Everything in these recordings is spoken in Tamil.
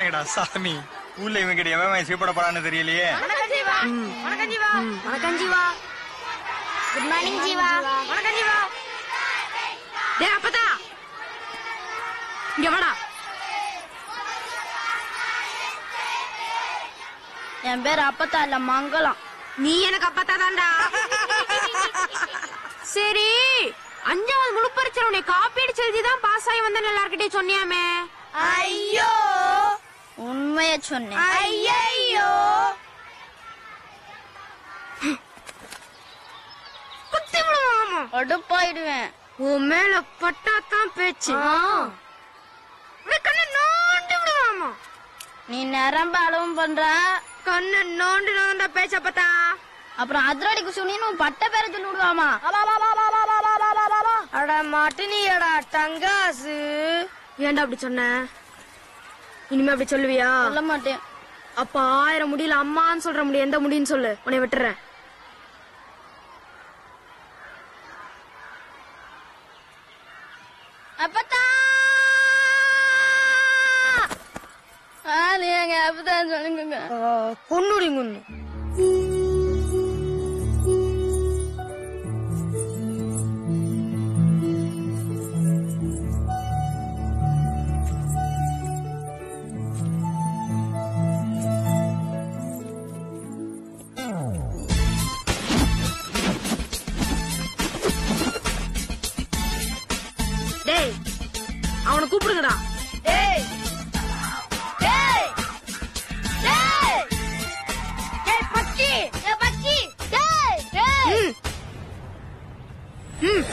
அடடா சாமி ஊர்ல இவங்க கிட்ட எவன் சீப்பட போறான்னு தெரியலையே வணக்கம் ஜீவா வணக்கம் ஜீவா வணக்கம் ஜீவா குட் மார்னிங் ஜீவா வணக்கம் ஜீவா டேய் அப்பதா இங்க வாடா என் பேர் அப்பத்தா இல்ல மங்கலம் நீ எனக்கு அப்பத்தா தான்டா சரி அஞ்சாவது முழு பரீட்சை உன்னை காப்பி அடிச்சு எழுதி தான் பாஸ் ஆகி வந்தேன்னு எல்லார்கிட்டயும் சொன்னியாமே ஐயோ உண்மைய சொன்னேன் ஐயோ குத்தி விடுவாமா கடுப்பாயிடுவேன் உன் மேல பட்டாத்தான் பேச்சு அப்படியே கண்ணை நோண்டி விடுவாமா நீ நிரம்ப அளவும் பண்ற கண்ணை நோண்டி நோண்டா பேச்ச பார்த்தா அப்புறம் அதிரடி குசுனின்னு உன் பட்ட பேரை சொல்லி விடுவாமா அட மாட்டினியடா டங்காசு ஏன்டா அப்படி சொன்ன இனிமே அப்படி சொல்லுவியா சொல்ல மாட்டேன் அப்ப ஆயிரம் முடியல அம்மான்னு சொல்ற முடியும் எந்த முடின்னு சொல்லு உன்னை விட்டுறேன் அப்பத்தா ஆ, நீ எங்க அப்பதான் சொல்லுங்க பொண்ணுடி முன்னு டேய் அவனை கூப்பிடுங்கடா டேய் டேய் டேய் டேய் பக்கி டேய் பக்கி டேய் டேய் ம் ம்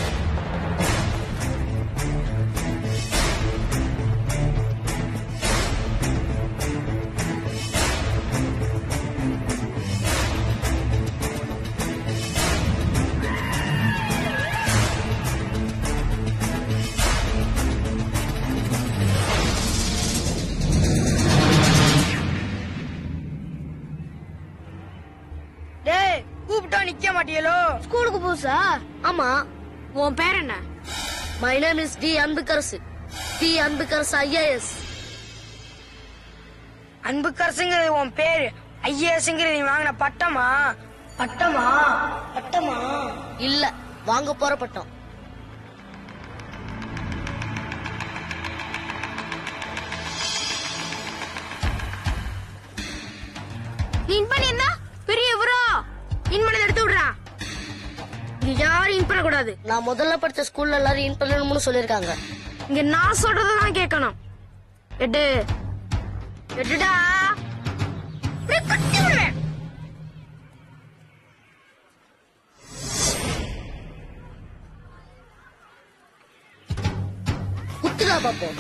டேய் கூப்பிட்டா நிக்க மாட்டியலோ ஸ்கூலுக்கு புதுசா ஆமா உன் பேர் என்ன my name is D Anbukkarasu D Anbukkarasu IAS அன்புக்கரசுங்கிறது உன் பேரு ஐஏஎஸ்ங்கிறது நீ வாங்கின பட்டமா பட்டமா பட்டமா இல்ல வாங்க போற பட்டம் நீ இன் பண்ணி இருந்தா பெரிய இவரோ இன் பண்ணதை எடுத்து விடுறா இங்க யாரும் இன் பண்ணக்கூடாது நான் முதல்ல படிச்ச ஸ்கூல்ல எல்லாரும் இன் பண்ணணும்னு சொல்லிருக்காங்க இங்க நான் சொல்றதான் கேட்கணும் எடு எடுடா அப்படியே குத்தி விடுவேன் குத்துடா பாப்போம்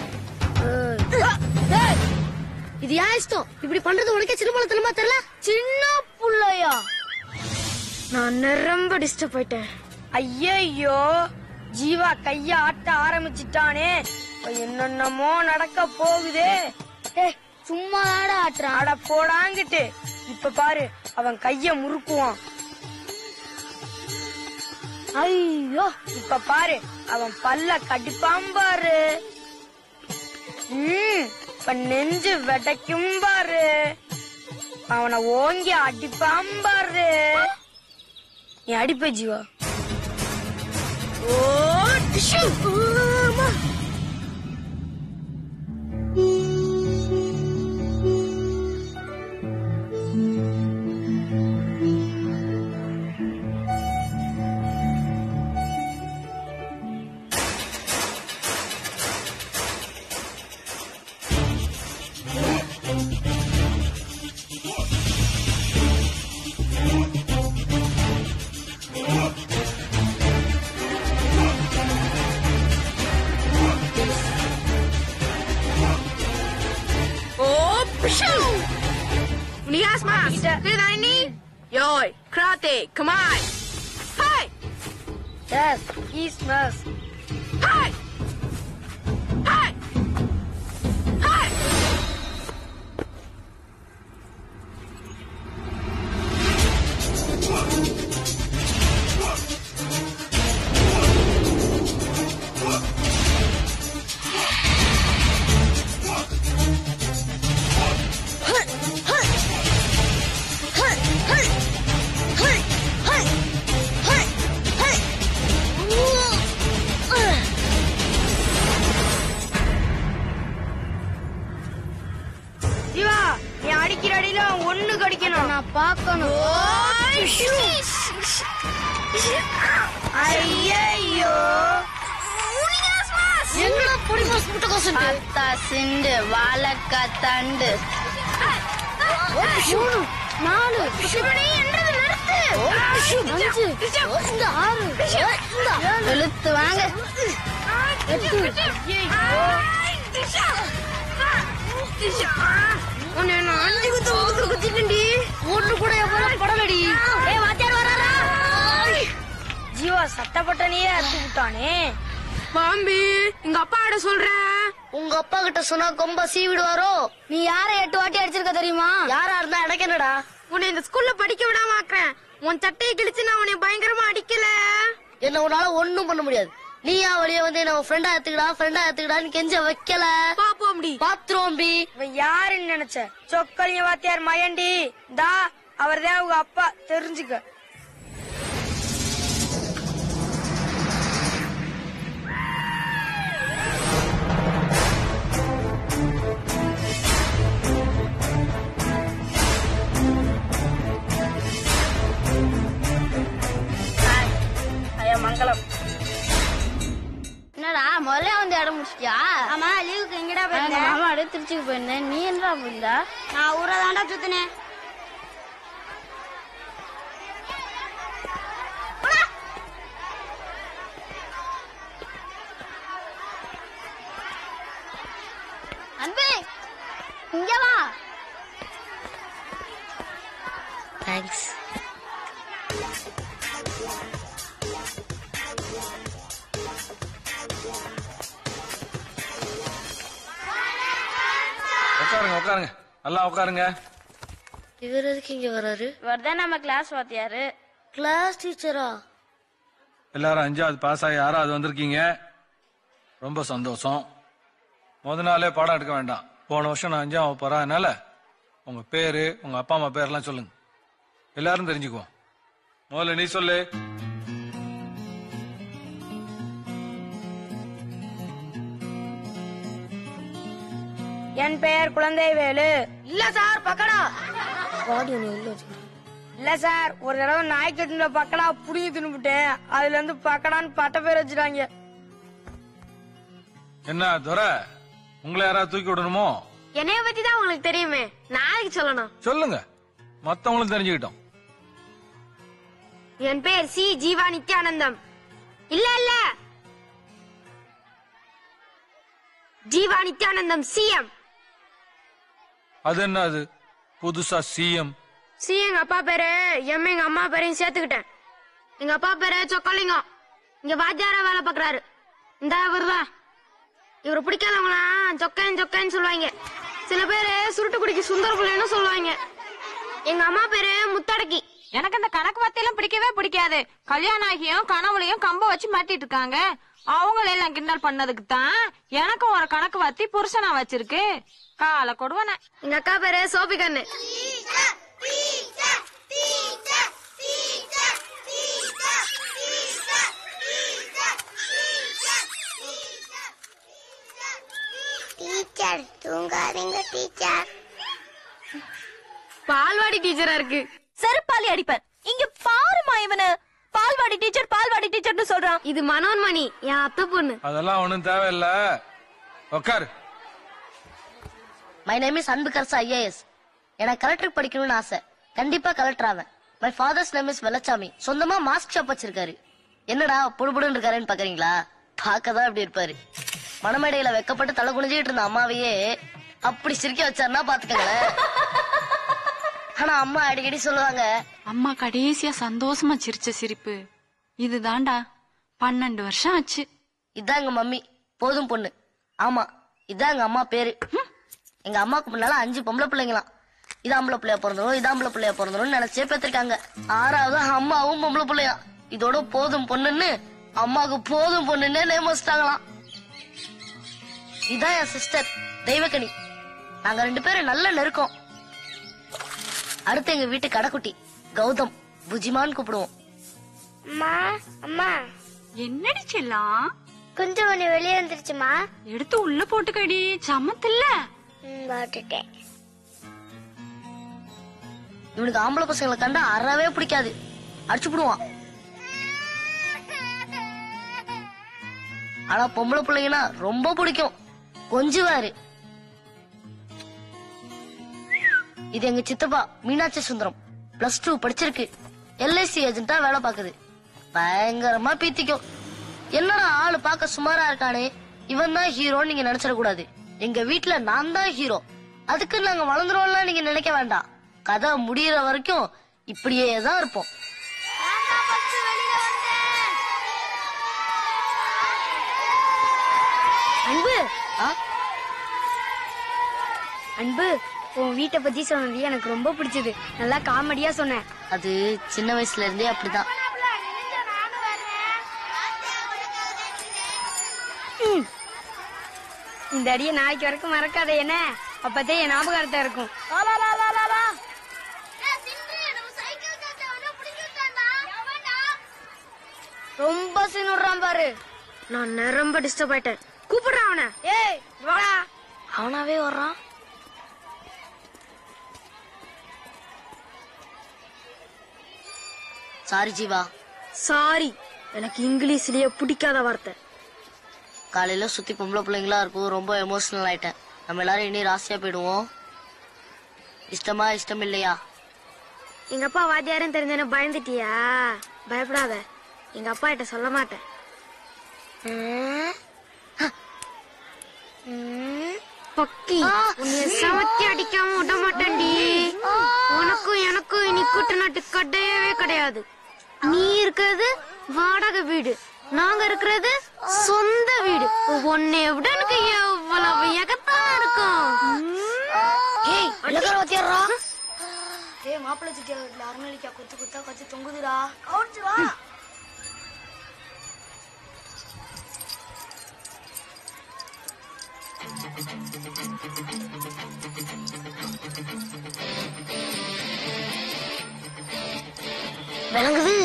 இது ஏன் இஷ்டம் இப்படி பண்றது உனக்கே சின்ன பழத்தனமா தெரியல சின்ன புள்ளையா நான் நிரம்ப டிஸ்டர்ப் ஆயிட்டேன் ஐயோ ஜீவா கைய ஆட்ட ஆரம்பிச்சிட்டானே இப்ப என்னென்னமோ நடக்க போகுதே ஏய் சும்மா ஆட்டுறான் அட போடாங்கிட்டு இப்ப பாரு அவன் கைய முறுக்குவான் ஐயோ இப்ப பாரு அவன் பல்ல கடிப்பான் பாரு ம், இப்ப நெஞ்சு வெடைக்கும் பாரு அவனை ஓங்கி அடிப்பான் பாரு நீ அடிப்ப ஜீவா ஓ டிஷ்யூ ஆமா. Oh, pshoo! Unigas mas! Kaya ni? Yoy, karate, come on! Hi! Yes, he's mas. Hi! Hi! Hi! கடிக்கணும் நான் பார்க்கணும் ஐயோ எங்கடா பொடி மாஸ் முட்டைக்கோசு அத்தா சிண்டு வாழக்கா தண்டு மூணு நாலு சிவனே என்றது நிறுத்து அஞ்சு இந்த ஆறு இந்த ஏழு வெளுத்து வாங்க எட்டு உன்னை நான் அஞ்சு குத்து குத்து குத்திட்டேன்டி ஒண்ணு கூட எவ்வளவு படலடி ஏய் வாத்தியார் வராரா ஜீவா சத்தப்பட்ட நீயே அத்து விட்டானே பாம்பி எங்க அப்பா கிட்ட சொல்றேன் உங்க அப்பா கிட்ட சொன்னா கொம்ப சீவிடுவாரோ நீ யார எட்டு வாட்டி அடிச்சிருக்க தெரியுமா யாரா இருந்தா எனக்கு என்னடா உன்னை இந்த ஸ்கூல்ல படிக்க விடாம ஆக்குறேன் உன் சட்டையை கிழிச்சு நான் உன்னை பயங்கரமா அடிக்கல என்ன உன்னால ஒண்ணும் பண்ண முடியாது நீ ஏன் வெளியே வந்து என்ன ஃப்ரெண்டா எடுத்துக்கடா ஃப்ரெண்டா எடுத்துக்கடான்னு கெஞ்ச வைக்கல பாப்போம் டி பாத்துருவோம் பி இவன் யாருன்னு நினைச்ச சொக்கலிங்க வாத்தியார் மயண்டி தா அவர்தான் உங்க அப்பா தெரிஞ்சுக்க ஐயா மங்களம் என்னடா முதல்ல வந்து இடம் முடிச்சிட்டியா ஆமா லீவுக்கு எங்கடா எங்க போயிருந்த மாமா அப்படியே திருச்சிக்கு போயிருந்தேன் நீ என்னடா போயிருந்த நான் ஊரை தாண்டா சுத்தினேன் அன்பே இங்க வா தேங்க்ஸ் உட்காருங்க உட்காருங்க நல்லா உட்காருங்க இவர் எதுக்கு இங்க வராரு இவர்தான் நம்ம கிளாஸ் வாத்தியாரு கிளாஸ் டீச்சரா எல்லாரும் அஞ்சாவது பாஸ் ஆகி ஆறாவது வந்திருக்கீங்க ரொம்ப சந்தோஷம் முத நாளே பாடம் எடுக்க வேண்டாம் போன வருஷம் நான் அஞ்சாவது போறேன் அதனால உங்க பேரு உங்க அப்பா அம்மா பேர்லாம் சொல்லுங்க எல்லாரும் தெரிஞ்சுக்குவோம் முதல்ல நீ சொல்லு என் பெயர் குழந்தை வேலு இல்ல சார் பக்கடா பாடி ஒண்ணு உள்ள வச்சுக்கிறேன் இல்ல சார் ஒரு தடவை நாய்க்கட்டுல பக்கடா புடிங்கி தின்னுபிட்டேன் அதுல இருந்து பக்கடான்னு பட்ட பேர் வச்சுட்டாங்க என்ன துரை உங்களை யாராவது தூக்கி விடணுமோ என்னைய பத்தி தான் உங்களுக்கு தெரியுமே நாளைக்கு சொல்லணும் சொல்லுங்க மத்தவங்களும் தெரிஞ்சுக்கிட்டோம் என் பேர் சி ஜீவா நித்யானந்தம் இல்ல இல்ல ஜீவா நித்யானந்தம் சிஎம் அது என்ன அது புதுசா சிஎம் சி எங்க அப்பா பேரு எம் எங்க அம்மா பேரையும் சேர்த்துக்கிட்டேன் எங்க அப்பா பேரு சொக்கலிங்கம் இங்க வாத்தியாரா வேலை பாக்குறாரு இந்த இவருதான் இவரை பிடிக்காதவங்களாம் சொக்கன் சொக்கன்னு சொல்லுவாங்க சில பேரு சுருட்டு குடிக்கு சுந்தர பிள்ளைன்னு சொல்லுவாங்க எங்க அம்மா பேரு முத்தடக்கி எனக்கு அந்த கணக்கு வார்த்தையெல்லாம் பிடிக்கவே பிடிக்காது கல்யாணம் ஆகியும் கனவுலையும் கம்ப வச்சு மாட்டிட்டு இருக்காங்க அவங்கள எல்லாம் கிண்டல் பண்ணதுக்கு தான் எனக்கும் ஒரு கணக்கு வாத்தி புருஷனா வச்சிருக்கு கால கொடுவன எங்க அக்கா பேரு சோபி கண்ணு டீச்சர் தூங்காதீங்க டீச்சர் பால்வாடி டீச்சரா இருக்கு செருப்பாலி அடிப்பேன் இங்க பாருமா இவனு பால்வாடி டீச்சர் பால்வாடி டீச்சர்னு சொல்றான் இது மனோன்மணி என் அத்தை பொண்ணு அதெல்லாம் ஒண்ணும் தேவையில்ல உட்காரு my name is Anbukarasu IAS எனக்கு கலெக்டர் படிக்கணும்னு ஆசை கண்டிப்பா கலெக்டர் ஆவேன் my father's name is Vellachami சொந்தமா மாஸ்க் ஷாப் வச்சிருக்காரு என்னடா புடுபுடுன்னு இருக்காருன்னு பாக்குறீங்களா பார்க்கதான் அப்படி இருப்பாரு மணமேடையில வெக்கப்பட்டு தலை குனிஞ்சிட்டு இருந்த அம்மாவையே அப்படி சிரிக்க வச்சாருன்னா பாத்துக்கங்களேன் ஆனா அம்மா அடிக்கடி சொல்லுவாங்க அம்மா கடைசியா சந்தோஷமா சிரிச்ச சிரிப்பு இதுதான்டா பன்னெண்டு வருஷம் ஆச்சு இதான் எங்க மம்மி போதும் பொண்ணு ஆமா இதான் எங்க அம்மா பேரு ஹம். எங்க அம்மாக்கு முன்னால அஞ்சு பொம்பளை பிள்ளைங்களாம் இது ஆம்பளை பிள்ளையா பிறந்தரும் இது ஆம்பளை பிள்ளையா பிறந்தரும் நினைச்சே பெற்றிருக்காங்க ஆறாவது அம்மாவும் பொம்பளை பிள்ளையா இதோட போதும் பொண்ணுன்னு அம்மாவுக்கு போதும் பொண்ணுன்னே நேம் வச்சிட்டாங்களாம் இதான் என் சிஸ்டர் தெய்வக்கனி நாங்க ரெண்டு பேரும் நல்ல நெருக்கம் அடுத்து எங்க வீட்டு கடைக்குட்டி கௌதம் புஜிமான்னு கூப்பிடுவோம் அம்மா அம்மா என்னடி செல்லம் கொஞ்சம் ஒண்ணு வெளியே வந்துருச்சுமா எடுத்து உள்ள போட்டுக்கடி சமத்தில்ல ம், போட்டுட்டேன் இவனுக்கு ஆம்பளை பசங்களை கண்டா அறவே பிடிக்காது அடிச்சு விடுவான் ஆனா பொம்பளை பிள்ளைங்கன்னா ரொம்ப பிடிக்கும் கொஞ்சுவாரு இது எங்க சித்தப்பா மீனாட்சி சுந்தரம் பிளஸ் டூ படிச்சிருக்கு எல்ஐசி ஏஜென்ட்டா வேலை பாக்குது பயங்கரமா பீத்திக்கும் என்னடா ஆளு பார்க்க சுமாரா இருக்கானே இவன் தான் ஹீரோன்னு நீங்க நினைச்சிடக்கூடாது எங்க வீட்ல நான் தான் ஹீரோ அதுக்கு நாங்க வளர்ந்துருவோம்லாம் நீங்க நினைக்க வேண்டாம் கதை முடியற வரைக்கும் இப்படியே தான் இருப்போம் அன்பு ஆ? அன்பு உன் வீட்டை பத்தி சொன்னது எனக்கு ரொம்ப பிடிச்சது நல்லா காமெடியா சொன்ன அது சின்ன வயசுல இருந்தே அப்படிதான் இந்த அடியை நாளைக்கு வரைக்கும் மறக்காத என்ன அப்பதே என் ஞாபகார்த்தம் இருக்கும் வா, வா, வா, வா, வா, வா. ரொம்ப சின்னுறான் பாரு நான் நிரம்ப டிஸ்டர்ப் ஆயிட்டேன் கூப்பிடுறான் அவனை ஏய் வாடா அவனாவே வர்றான் சாரி ஜீவா சாரி எனக்கு இங்கிலீஷ்லயே பிடிக்காத வார்த்தை காலையில சுத்தி பொம்பளை பிள்ளைங்களா இருக்கும் ரொம்ப எமோஷனல் ஆயிட்டேன் நம்ம எல்லாரும் இனி ராசியா போயிடுவோம் இஷ்டமா இஷ்டம் இல்லையா எங்க அப்பா வாத்தியாரும் தெரிஞ்சேன்னு பயந்துட்டியா பயப்படாத எங்க அப்பா கிட்ட சொல்ல மாட்டேன் பக்கி உன்னைய சமத்தி அடிக்காம விட மாட்டேன்டி உனக்கும் எனக்கும் இனி கூட்டு நாட்டு கிடையவே கிடையாது நீ இருக்கிறது வாடகை வீடு நாங்க இருக்கிறது சொந்த வீடு உன்னை விட எனக்கு எவ்வளவு எகத்தா இருக்கும் ஏய் இலக்கார வாத்தியாரா ஏய் மாப்பிள்ளை சிட்டியா வீட்டுல அருணலிக்கா கொத்து கொத்தா கச்சு தொங்குதுடா கவுச்சு வா விளங்குது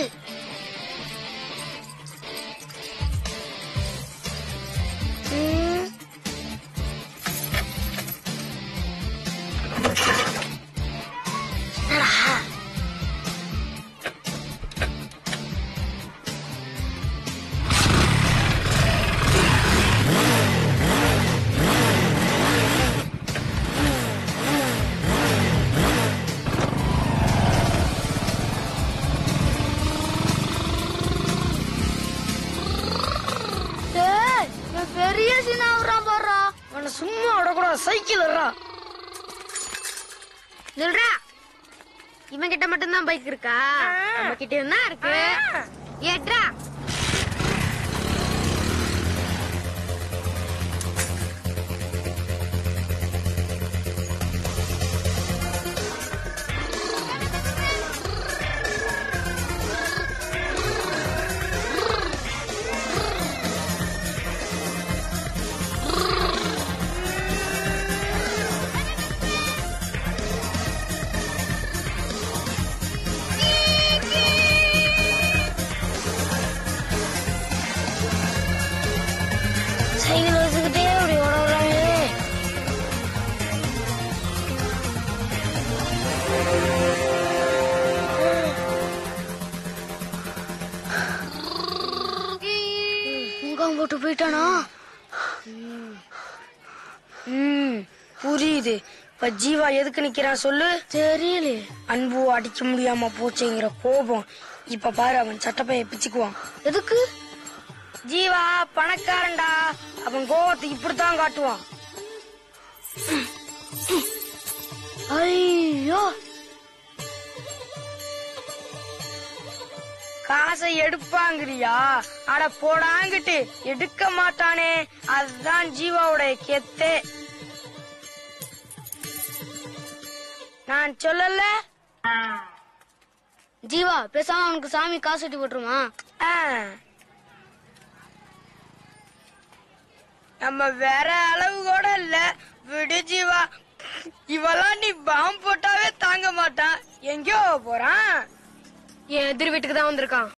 ஏய் இவன் பெரிய சீனா விடுறான் பாடுறா அவனை சும்மா விடக்கூடாது சைக்கிள் வர்றா நில்றா இவன் கிட்ட மட்டும்தான் பைக் இருக்கா நம்ம கிட்ட என்ன இருக்கு ஏட்ரா சைக்கிள் வச்சுக்கிட்டே அப்படி ஓடுறாங்க முகாம் போட்டு போயிட்டானா ம் புரியுது இப்ப ஜீவா எதுக்கு நிக்கிறான் சொல்லு தெரியல அன்பு அடிக்க முடியாம போச்சுங்கிற கோபம் இப்ப பாரு அவன் சட்டப்பைய பிச்சுக்குவான் எதுக்கு ஜீவா பணக்காரன்டா அவன் கோவத்தை இப்படித்தான் காட்டுவான் ஐயோ காசை எடுப்பாங்கிறியா அட போடாங்கிட்டு எடுக்க மாட்டானே அதுதான் ஜீவாவுடைய கெத்தே நான் சொல்லல ஜீவா பேசாம அவனுக்கு சாமி காசு கட்டி போட்டுருமா ஆ. நம்ம வேற அளவு கூட இல்ல விடு ஜீவா இவெல்லாம் நீ பாம்பு போட்டாவே தாங்க மாட்டான் எங்கேயோ போறான் என் எதிர் வீட்டுக்கு தான் வந்திருக்கான்